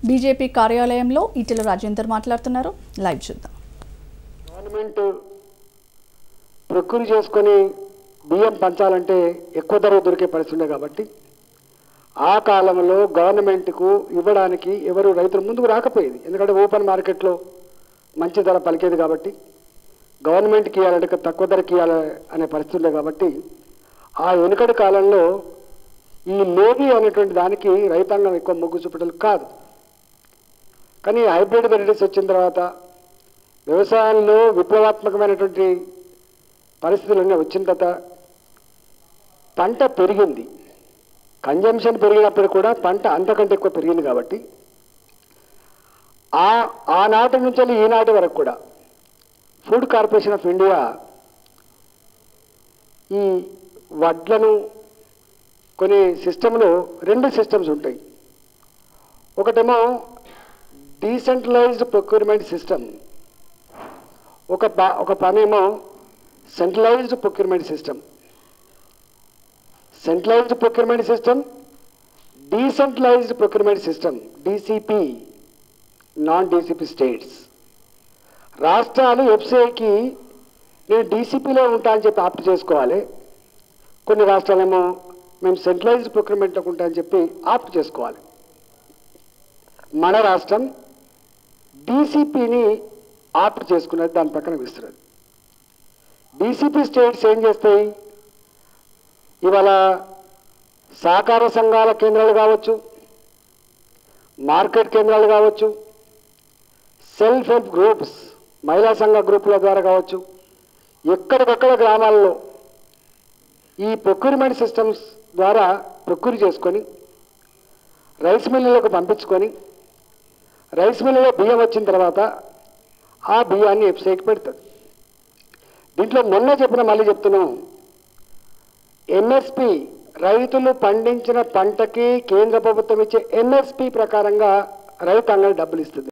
BJP కార్యాలయంలో ఈటెల రాజేందర్ మాట్లాడుతున్నారు live చూద్దాం గవర్నమెంట్ ప్రకృతి చేసుకొని బియ్యం పంచాలంటే ఎక్కువ ధర దొరికే పరిస్థితి ఉండే కాబట్టి ఆ కాలంలో గవర్నమెంట్కు ఇవ్వడానికి ఎవరు రైతులు ముందుకు రాకపోయేది ఎందుకంటే ఓపెన్ మార్కెట్లో మంచి ధర పలికేది కాబట్టి గవర్నమెంట్కి ఇవ్వాలంటే తక్కువ ధరకి ఇవ్వాలి అనే పరిస్థితి ఉండే కాబట్టి ఆ వెనుకటి కాలంలో ఈ లోబీ అనేటువంటి దానికి రైతాంగం ఎక్కువ మొగ్గు చూపటం కాదు కానీ హైబ్రిడ్ వెరైటీస్ వచ్చిన తర్వాత వ్యవసాయంలో విప్లవాత్మకమైనటువంటి పరిస్థితులన్నీ వచ్చిన తర్వాత పంట పెరిగింది కన్జంప్షన్ పెరిగినప్పుడు కూడా పంట అంతకంటే ఎక్కువ పెరిగింది కాబట్టి ఆ ఆనాటి నుంచి వెళ్ళి ఈనాటి వరకు కూడా ఫుడ్ కార్పొరేషన్ ఆఫ్ ఇండియా ఈ వడ్లను కొనే సిస్టంలో రెండు సిస్టమ్స్ ఉంటాయి ఒకటేమో డీసెంట్రలైజ్డ్ ప్రొక్యూర్మెంట్ సిస్టమ్ ఒక ప- ఒక పనేమో centralised procurement system centralised procurement system decentralised procurement system DCP non DCP states రాష్ట్రాలు ఎఫ్సిఐకి నేను డీసీపీలో ఉంటా అని చెప్పి ఆప్ట్ చేసుకోవాలి కొన్ని రాష్ట్రాలేమో మేము సెంట్రలైజ్డ్ ప్రొక్యూర్మెంట్లో ఉంటా అని చెప్పి ఆప్ట్ చేసుకోవాలి మన రాష్ట్రం డీసీపీని ఆప్ట్ చేసుకున్నది దాని పక్కన విస్తున్నది డీసీపీ స్టేట్స్ ఏం చేస్తాయి ఇవాళ సహకార సంఘాల కేంద్రాలు కావచ్చు మార్కెట్ కేంద్రాలు కావచ్చు సెల్ఫ్ హెల్ప్ గ్రూప్స్ మహిళా సంఘ గ్రూపుల ద్వారా కావచ్చు ఎక్కడికక్కడ గ్రామాల్లో ఈ ప్రొక్యూర్మెంట్ సిస్టమ్స్ ద్వారా ప్రొక్యూర్ చేసుకొని రైస్ మిల్లులకు పంపించుకొని రైస్ మిల్లులో బియ్యం వచ్చిన తర్వాత ఆ బియ్యాన్ని వెబ్సైట్కి పెడుతుంది దీంట్లో మొన్న చెప్పిన మళ్ళీ చెప్తున్నాం ఎంఎస్పి రైతులు పండించిన పంటకి కేంద్ర ప్రభుత్వం ఇచ్చే ఎంఎస్పి ప్రకారంగా రైతాంగానికి డబ్బులు ఇస్తుంది